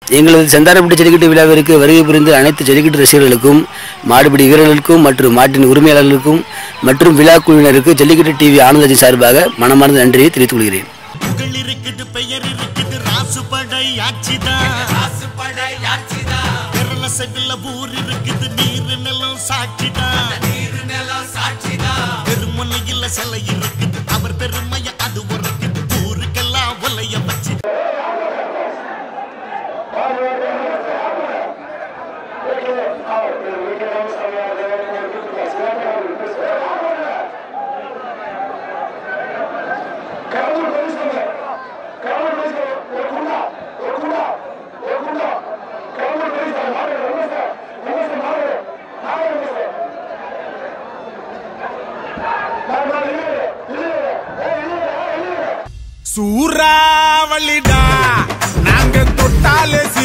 எங்களது செந்தாரப்பட்டி ஜல்லிக்கட்டு விழாவிற்கு வருகை புரிந்து அனைத்து ஜல்லிக்கட்டு ரசிகர்களுக்கும் மாடுபிடி வீரர்களுக்கும் மற்றும் மாட்டின் உரிமையாளர்களுக்கும் மற்றும் விழா குழுவினருக்கு ஜல்லிக்கட்டு டிவி ஆனந்தஜி சார்பாக மனமார்ந்த நன்றியை தெரிவித்துக் கொள்கிறேன் புகழ் இருக்குது பெயர் இருக்குது ராசு படை ஆட்சிதான் ராசு படை ஆட்சிதான் விரல செவில ஊர் இருக்குது நீர் நிலம் சாட்சிதான் நீர் நிலம் சாட்சிதான் பெருமனையில் சிலை இருக்குது அவர் பெருமைய அது உரைக்குது ஊருக்கெல்லாம் ஒலைய வச்சு சூறாவளிடா நாங்க தொட்டாலே